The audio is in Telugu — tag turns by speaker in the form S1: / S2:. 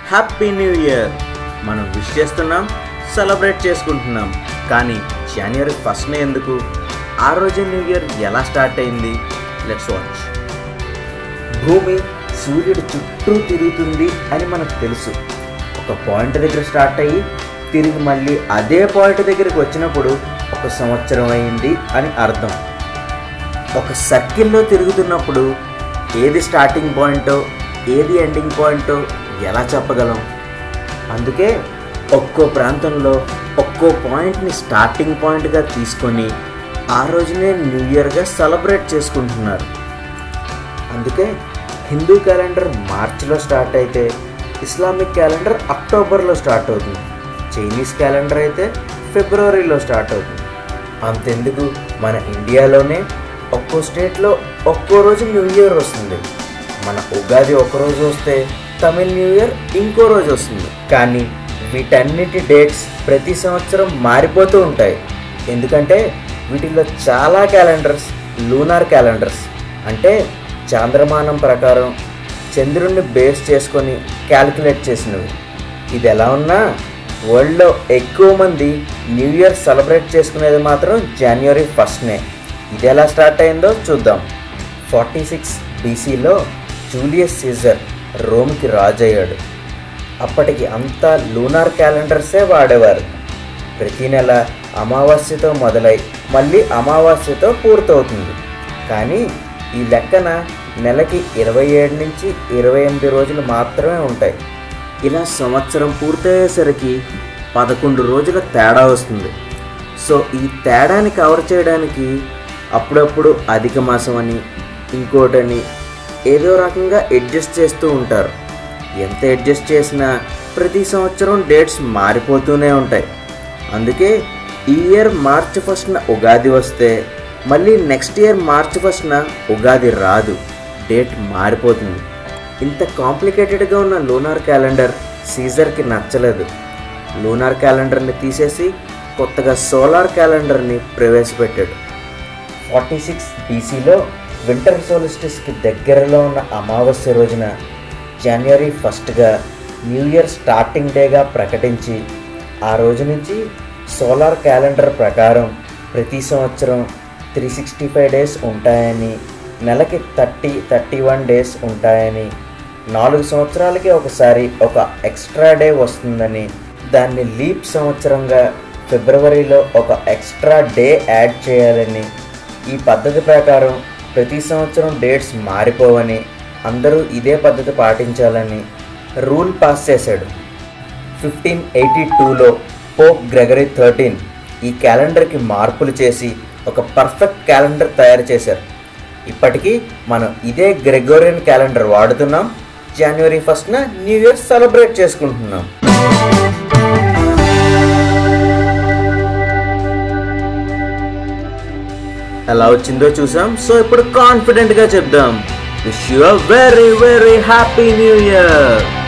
S1: హ్యాపీ న్యూ ఇయర్ మనం విష్ చేస్తున్నాం సెలబ్రేట్ చేసుకుంటున్నాం కానీ జనవరి ఫస్ట్నే ఎందుకు ఆ రోజు న్యూ ఇయర్ ఎలా స్టార్ట్ అయింది లెట్స్ వాచ్ భూమి సూర్యుడు చుట్టూ తిరుగుతుంది అని మనకు తెలుసు ఒక పాయింట్ దగ్గర స్టార్ట్ అయ్యి తిరిగి మళ్ళీ అదే పాయింట్ దగ్గరికి వచ్చినప్పుడు ఒక సంవత్సరం అయింది అని అర్థం ఒక సర్కిల్లో తిరుగుతున్నప్పుడు ఏది స్టార్టింగ్ పాయింటో ఏది ఎండింగ్ పాయింటో ఎలా చెప్పగలం అందుకే ఒక్కో ప్రాంతంలో ఒక్కో పాయింట్ని స్టార్టింగ్ పాయింట్గా తీసుకొని ఆ రోజునే న్యూ ఇయర్గా సెలబ్రేట్ చేసుకుంటున్నారు అందుకే హిందూ క్యాలెండర్ మార్చిలో స్టార్ట్ అయితే ఇస్లామిక్ క్యాలెండర్ అక్టోబర్లో స్టార్ట్ అవుతుంది చైనీస్ క్యాలెండర్ అయితే ఫిబ్రవరిలో స్టార్ట్ అవుతుంది అంతెందుకు మన ఇండియాలోనే ఒక్కో స్టేట్లో ఒక్కో రోజు న్యూ ఇయర్ వస్తుంది మన ఉగాది ఒక రోజు వస్తే తమిళ్ న్యూ ఇయర్ ఇంకో రోజు వస్తుంది కానీ వీటన్నిటి డేట్స్ ప్రతి సంవత్సరం మారిపోతూ ఉంటాయి ఎందుకంటే వీటిలో చాలా క్యాలెండర్స్ లూనార్ క్యాలెండర్స్ అంటే చాంద్రమానం ప్రకారం చంద్రుణ్ణి బేస్ చేసుకొని క్యాలిక్యులేట్ చేసినవి ఇది ఎలా ఉన్నా వరల్డ్లో ఎక్కువ మంది న్యూ ఇయర్ సెలబ్రేట్ చేసుకునేది మాత్రం జనవరి ఫస్ట్నే ఇది ఎలా స్టార్ట్ అయిందో చూద్దాం ఫార్టీ సిక్స్ బీసీలో జూలియస్ సీజర్ రోమ్కి రాజు అయ్యాడు అప్పటికి అంతా లూనార్ క్యాలెండర్సే వాడేవారు ప్రతి నెల అమావాస్యతో మొదలై మళ్ళీ అమావాస్యతో పూర్తవుతుంది కానీ ఈ లెక్కన నెలకి ఇరవై ఏడు నుంచి ఇరవై ఎనిమిది రోజులు మాత్రమే ఉంటాయి ఇలా సంవత్సరం పూర్తయ్యేసరికి పదకొండు రోజుల తేడా వస్తుంది సో ఈ తేడాని కవర్ చేయడానికి అప్పుడప్పుడు అధిక మాసం అని ఇంకోటని ఏదో రకంగా అడ్జస్ట్ చేస్తూ ఉంటారు ఎంత అడ్జస్ట్ చేసినా ప్రతి సంవత్సరం డేట్స్ మారిపోతూనే ఉంటాయి అందుకే ఈ ఇయర్ మార్చ్ ఫస్ట్న ఉగాది వస్తే మళ్ళీ నెక్స్ట్ ఇయర్ మార్చ్ ఫస్ట్న ఉగాది రాదు డేట్ మారిపోతుంది ఇంత కాంప్లికేటెడ్గా ఉన్న లూనార్ క్యాలెండర్ సీజర్కి నచ్చలేదు లూనార్ క్యాలెండర్ని తీసేసి కొత్తగా సోలార్ క్యాలెండర్ని ప్రవేశపెట్టాడు ఫార్టీ సిక్స్ బీసీలో వింటర్ సోలిస్టిస్కి దగ్గరలో ఉన్న అమావాస్య రోజున జనవరి ఫస్ట్గా న్యూ ఇయర్ స్టార్టింగ్ డేగా ప్రకటించి ఆ రోజు నుంచి సోలార్ క్యాలెండర్ ప్రకారం ప్రతి సంవత్సరం త్రీ సిక్స్టీ ఫైవ్ డేస్ ఉంటాయని నెలకి థర్టీ థర్టీ వన్ డేస్ ఉంటాయని నాలుగు సంవత్సరాలకి ఒకసారి ఒక ఎక్స్ట్రా డే వస్తుందని దాన్ని లీప్ సంవత్సరంగా ఫిబ్రవరిలో ఒక ఎక్స్ట్రా డే యాడ్ చేయాలని ఈ పద్ధతి ప్రకారం ప్రతి సంవత్సరం డేట్స్ మారిపోవని అందరూ ఇదే పద్ధతి పాటించాలని రూల్ పాస్ చేశాడు ఫిఫ్టీన్ ఎయిటీ టూలో పోప్ గ్రెగరీ థర్టీన్ ఈ క్యాలెండర్కి మార్పులు చేసి ఒక పర్ఫెక్ట్ క్యాలెండర్ తయారు చేశారు ఇప్పటికీ మనం ఇదే గ్రెగోరియన్ క్యాలెండర్ వాడుతున్నాం జనవరి ఫస్ట్న న్యూ ఇయర్ సెలబ్రేట్ చేసుకుంటున్నాం ఎలా వచ్చిందో చూసాం సో ఇప్పుడు కాన్ఫిడెంట్గా చెప్దాం wish you very very happy new year